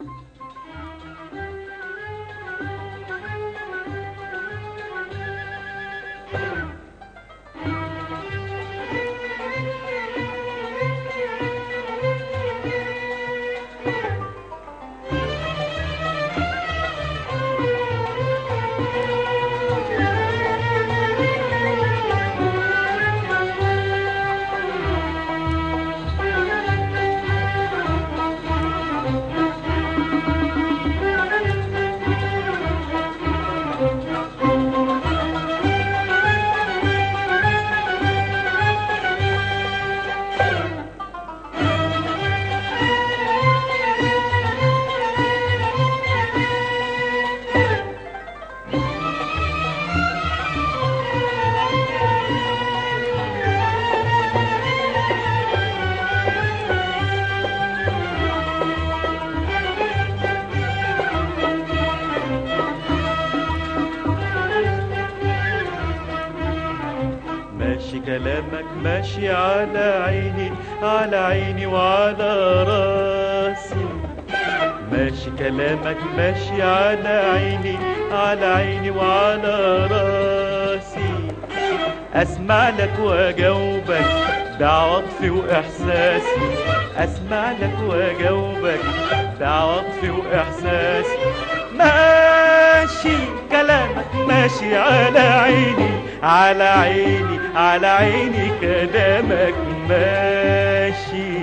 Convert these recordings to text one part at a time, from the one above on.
ماشي كلامك ماشي على عيني على عيني وعلى راسي ماشي كلامك ماشي على عيني على عيني وعلى راسي اسمع لك واجاوبك بعطفي واحساسي اسمع لك واجاوبك بعطفي واحساسي ماشي كلامك ماشي على عيني على عيني على عيني كلامك ماشي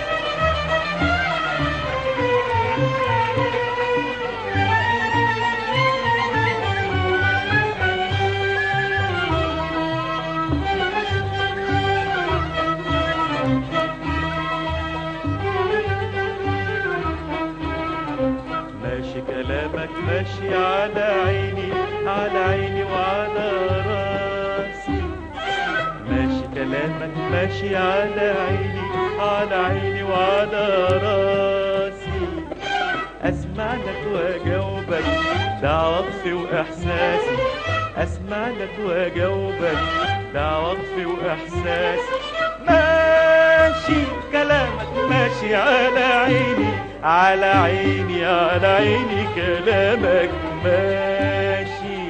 ماشي كلامك ماشي على عيني على عيني وعلى راسي ماشي كلامك ماشي على عيني على عيني وعلى راسي اسمع لك واجاوبك بعطفي واحساسي اسمع لك واجاوبك بعطفي واحساسي ماشي كلامك ماشي على عيني على عيني على عيني كلامك ماشي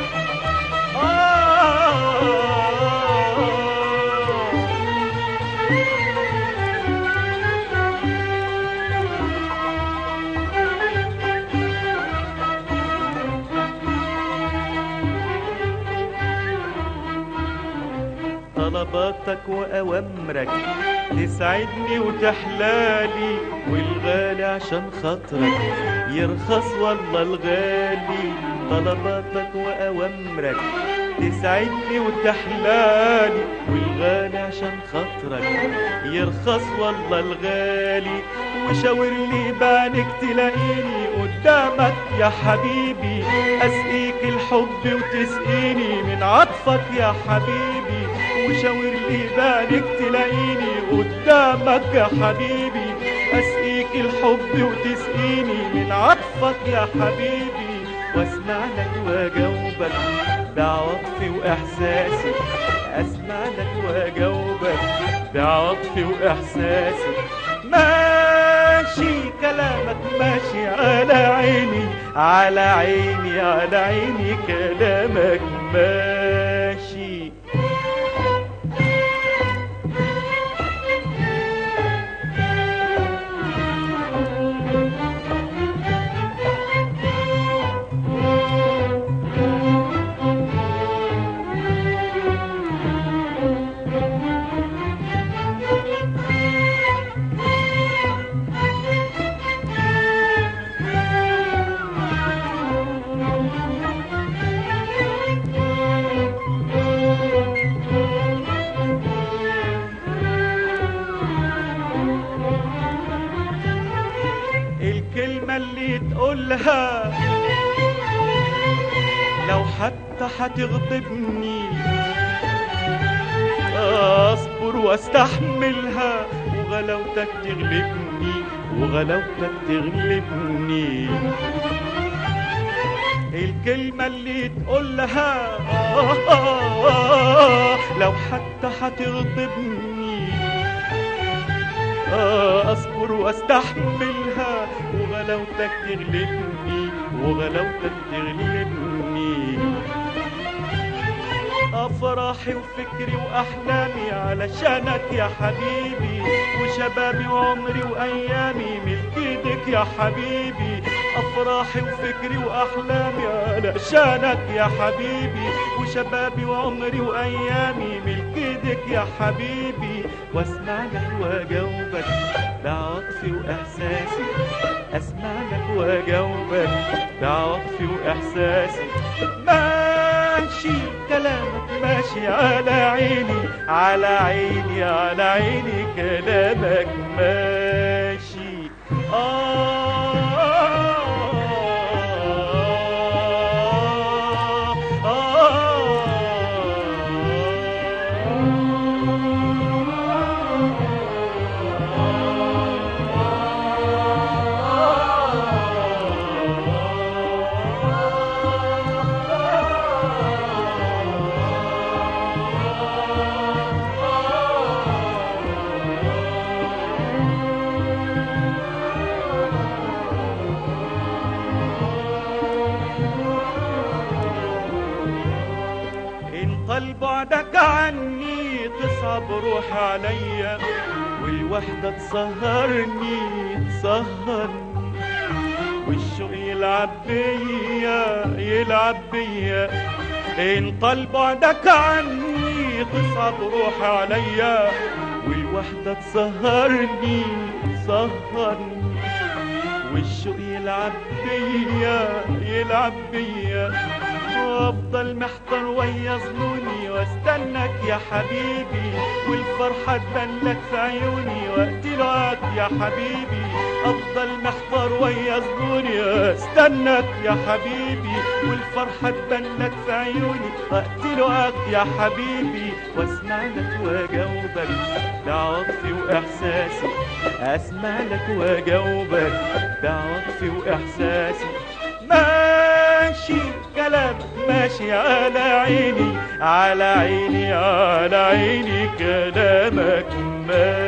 آه طلباتك وأوامرك تسعدني وتحلالي والغالي عشان خاطرك يرخص والله الغالي طلباتك وأوامرك تسعدني وتحلالي والغالي عشان خاطرك يرخص والله الغالي وشاور لي بعينك تلاقيني قدامك يا حبيبي اسقيك الحب وتسقيني من عطفك يا حبيبي وشاور لي بعينك تلاقيني قدامك يا حبيبي اسقيك الحب وتسقيني من عطفك يا حبيبي واسمع لك واجاوبك بعطفي واحساسي اسمع لك واجاوبك بعطفي واحساسي ماشي كلامك ماشي على عيني على عيني على عيني كلامك ماشي الكلمة اللي تقولها لو حتى هتغضبني اصبر واستحملها وغلاوتك تغلبني وغلاوتك تغلبني الكلمة اللي تقولها لو حتى هتغضبني آه، اصبر واستحملها وغلاوتك وغلاوتك تغلبني وغلاوتك تغلبني أفراحي وفكري وأحلامي علشانك يا حبيبي وشبابي وعمري وأيامي ملك إيدك يا حبيبي أفراحي وفكري وأحلامي علشانك يا حبيبي وشبابي وعمري وأيامي ملك إيدك يا حبيبي واسمع لك وأجاوبك بعطفي وإحساسي أسمع لك وأجاوبك بعطفي وإحساسي ماشي كلامك ماشي على عيني على عيني على عيني كلامك ماشي آه إن طال بعدك عني تصعب روحي عليا والوحدة تسهرني تسهرني والشوق يلعب بيا يلعب بيا إن طال بعدك عني تصعب روحي عليا والوحدة تسهرني تسهرني والشوق يلعب بيا يلعب بيا وافضل محتار ويا ظنوني واستناك يا حبيبي والفرحة تبان لك في عيوني وقت لقاك يا حبيبي افضل محتار ويا ظنوني واستناك يا حبيبي والفرحة تبان لك في عيوني وقت لقاك يا حبيبي واسمع لك واجاوبك بعطفي واحساسي اسمع لك واجاوبك بعطفي واحساسي ماشي كلامك ماشي على عيني على عيني على عيني كلامك ماشي